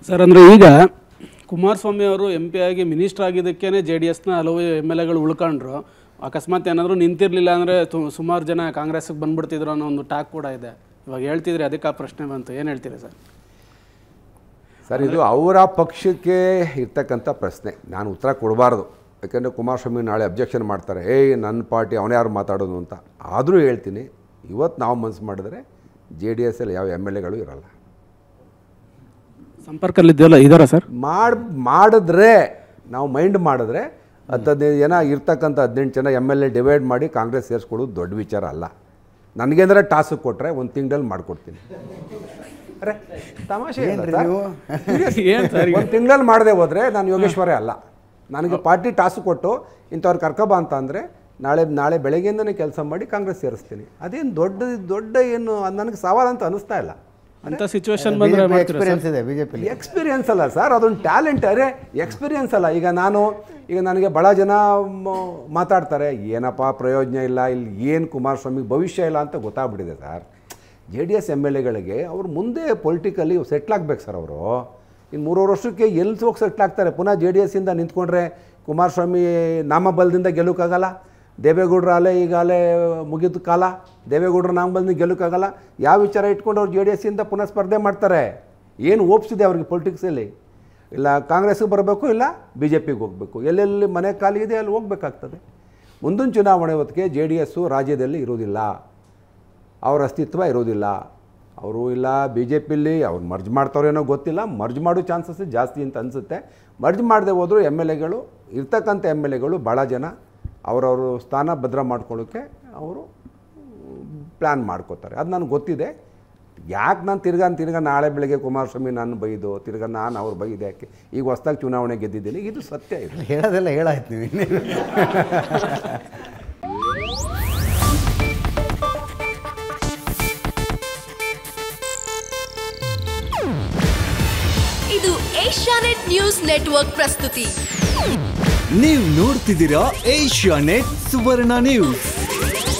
Sir ಅಂದರೆ ಈಗ ಕುಮಾರಸ್ವಾಮಿ ಅವರು ಎಂ ಪಿ ಆಗಿ ಮಿನಿಸ್ಟರ್ ಆಗಿದ್ದಕ್ಕೇ ಜೆ ಡಿ ಎಸ್ನ ಹಲವು ಎಮ್ ಎಲ್ ಎಗಳು ಉಳ್ಕೊಂಡ್ರು ಅಕಸ್ಮಾತ್ ಏನಾದರೂ ನಿಂತಿರಲಿಲ್ಲ ಅಂದರೆ ಸುಮಾರು ಜನ ಕಾಂಗ್ರೆಸ್ಗೆ ಬಂದ್ಬಿಡ್ತಿದ್ರು ಅನ್ನೋ ಒಂದು ಟಾಕ್ ಕೂಡ ಇದೆ ಇವಾಗ ಹೇಳ್ತಿದ್ರೆ ಅದಕ್ಕೆ ಆ ಪ್ರಶ್ನೆ ಬಂತು ಏನು ಹೇಳ್ತೀರಿ ಸರ್ ಸರ್ ಇದು ಅವರ ಪಕ್ಷಕ್ಕೆ ಇರ್ತಕ್ಕಂಥ ಪ್ರಶ್ನೆ ನಾನು ಉತ್ತರ ಕೊಡಬಾರ್ದು ಯಾಕೆಂದರೆ ಕುಮಾರಸ್ವಾಮಿ ನಾಳೆ ಅಬ್ಜೆಕ್ಷನ್ ಮಾಡ್ತಾರೆ ಏಯ್ ನನ್ನ ಪಾರ್ಟಿ ಅವನೇ ಯಾರು ಮಾತಾಡೋದು ಅಂತ ಆದರೂ ಹೇಳ್ತೀನಿ ಇವತ್ತು ನಾವು ಮನಸ್ಸು ಮಾಡಿದ್ರೆ ಜೆ ಡಿ ಎಸ್ಸಲ್ಲಿ ಯಾವ ಎಮ್ ಎಲ್ ಎಗಳು ಇರಲ್ಲ ಸಂಪರ್ಕದಲ್ಲಿದ್ದೆಲ್ಲ ಇದ್ದಾರಾ ಸರ್ ಮಾಡಿ ಮಾಡಿದ್ರೆ ನಾವು ಮೈಂಡ್ ಮಾಡಿದ್ರೆ ಹತ್ತು ಹದಿನೈದು ಜನ ಇರ್ತಕ್ಕಂಥ ಹದಿನೆಂಟು ಜನ ಎಮ್ ಎಲ್ ಎ ಡಿವೈಡ್ ಮಾಡಿ ಕಾಂಗ್ರೆಸ್ ಸೇರಿಸ್ಕೊಳ್ಳೋದು ದೊಡ್ಡ ವಿಚಾರ ಅಲ್ಲ ನನಗೇಂದ್ರೆ ಟಾಸ್ಕ್ ಕೊಟ್ಟರೆ ಒಂದು ತಿಂಗಳಲ್ಲಿ ಮಾಡಿಕೊಡ್ತೀನಿ ಅರೆ ತಮಾಷೆ ಏನ್ರಿ ನೀವು? ಏನು ಸರ್ ಒಂದು ತಿಂಗಳಲ್ಲಿ ಮಾಡದೆ ಹೋದರೆ ನಾನು ಯೋಗೇಶ್ವರೇ ಅಲ್ಲ ನನಗೆ ಪಾರ್ಟಿ ಟಾಸ್ಕ್ ಕೊಟ್ಟು ಇಂಥವ್ರು ಕರ್ಕೊಬಾ ಅಂತ ಅಂದರೆ ನಾಳೆ ನಾಳೆ ಬೆಳಗ್ಗೆಯಿಂದನೇ ಕೆಲಸ ಮಾಡಿ ಕಾಂಗ್ರೆಸ್ ಸೇರಿಸ್ತೀನಿ ಅದೇನು ದೊಡ್ಡ ದೊಡ್ಡ ಏನು ನನಗೆ ಸವಾಲು ಅಂತ ಅನಿಸ್ತಾ ಇಲ್ಲ ಅಂಥ ಸಿಚುವೇಶನ್ ಬಂದರೆ ಮಾಡ್ತೀರಾ ಸರ್ ಎಕ್ಸ್ಪೀರಿಯನ್ಸ್ ಇದೆ ಬಿಜೆಪಿಲಿ ಎಕ್ಸ್ಪೀರಿಯನ್ಸ್ ಅಲ್ಲ ಸರ್ ಅದೊಂದು ಟ್ಯಾಲೆಂಟ್ ಅರೆ ಎಕ್ಸ್ಪೀರಿಯನ್ಸ್ ಅಲ್ಲ ಈಗ ನಾನು ಈಗ ನನಗೆ ಭಾಳ ಜನ ಮ- ಮಾತಾಡ್ತಾರೆ ಏನಪ್ಪ ಪ್ರಯೋಜನ ಇಲ್ಲ ಇಲ್ಲಿ ಏನು ಕುಮಾರಸ್ವಾಮಿ ಭವಿಷ್ಯ ಇಲ್ಲ ಅಂತ ಗೊತ್ತಾಗ್ಬಿಟ್ಟಿದೆ sir J D S M L ಎಗಳಿಗೆ ಅವ್ರು ಮುಂದೆ ಪೊಲಿಟಿಕಲಿ ಸೆಟ್ಲ್ ಆಗ್ಬೇಕು ಸರ್ ಅವರು ಇನ್ನು ಮೂರುವರೆ ವರ್ಷಕ್ಕೆ ಎಲ್ಲಿ ಹೋಗಿ ಸೆಟ್ಲ್ ಆಗ್ತಾರೆ ಪುನಃ ಜೆ ಡಿ ಎಸ್ಸಿಂದ ನಿಂತ್ಕೊಂಡ್ರೆ ಕುಮಾರಸ್ವಾಮಿ ನಾಮಬಲದಿಂದ ಗೆಲ್ಲೋಕ್ಕಾಗಲ್ಲ ದೇವೇಗೌಡರ ಅಲೆ ಈಗ ಅಲೆ ಮುಗಿದ ಕಾಲ ದೇವೇಗೌಡರ ನಾಮಬಲದಿಂದ ಗೆಲ್ಲೋಕ್ಕಾಗಲ್ಲ ಯಾವ ವಿಚಾರ ಇಟ್ಕೊಂಡು ಅವ್ರು ಜೆ ಡಿ ಎಸ್ಸಿಂದ ಪುನಃ ಸ್ಪರ್ಧೆ ಮಾಡ್ತಾರೆ ಏನು ಓಪ್ಸಿದೆ ಅವ್ರಿಗೆ ಪೊಲಿಟಿಕ್ಸಲ್ಲಿ ಇಲ್ಲ ಕಾಂಗ್ರೆಸ್ಗೆ ಬರಬೇಕು ಇಲ್ಲ ಬಿ ಜೆ ಪಿಗೆ ಹೋಗಬೇಕು ಎಲ್ಲೆಲ್ಲಿ ಮನೆ ಖಾಲಿ ಇದೆ ಅಲ್ಲಿ ಹೋಗ್ಬೇಕಾಗ್ತದೆ ಮುಂದಿನ ಚುನಾವಣೆ ಹೊತ್ತಿಗೆ ಜೆ ಡಿ ಎಸ್ಸು ರಾಜ್ಯದಲ್ಲಿ ಇರೋದಿಲ್ಲ ಅವ್ರ ಅಸ್ತಿತ್ವ ಇರೋದಿಲ್ಲ ಅವರು ಇಲ್ಲ ಬಿ ಜೆ ಪಿಲಿ ಅವ್ರು ಮರ್ಜ್ ಮಾಡ್ತಾರೇನೋ ಗೊತ್ತಿಲ್ಲ ಮರ್ಜ್ ಮಾಡೋ ಚಾನ್ಸಸ್ ಜಾಸ್ತಿ ಅಂತ ಅನಿಸುತ್ತೆ ಮರ್ಜ್ ಮಾಡದೆ ಹೋದರೂ ಎಮ್ ಎಲ್ ಎಗಳು ಇರ್ತಕ್ಕಂಥ ಎಮ್ ಎಲ್ ಎಗಳು ಭಾಳ ಜನ ಅವರವರು ಸ್ಥಾನ ಭದ್ರ ಮಾಡ್ಕೊಳ್ಳೋಕ್ಕೆ ಅವರು ಪ್ಲ್ಯಾನ್ ಮಾಡ್ಕೋತಾರೆ ಅದು ನನಗೆ ಗೊತ್ತಿದೆ ಯಾಕೆ ನಾನು ತಿರ್ಗಾ ತಿರ್ಗಾ ನಾಳೆ ಬೆಳಗ್ಗೆ ಕುಮಾರಸ್ವಾಮಿ ನಾನು ಬೈದು ತಿರ್ಗಾ ನಾನು ಅವ್ರು ಬೈದೆ ಯಾಕೆ ಈಗ ಹೊಸ್ದಾಗಿ ಚುನಾವಣೆ ಗೆದ್ದಿದ್ದೀನಿ ಇದು ಸತ್ಯ ಇದು ಹೇಳೋದೆಲ್ಲ ಹೇಳಾಯ್ತು ನೀವು ಇನ್ನೇನು? ಇದು ಏಷ್ಯಾನೆಟ್ ನ್ಯೂಸ್ ನೆಟ್ವರ್ಕ್ ಪ್ರಸ್ತುತಿ ನೀವು ನೋಡ್ತಿದ್ದೀರಾ ಏಷ್ಯಾ ನೆಟ್ ಸುವರ್ಣ ನ್ಯೂಸ್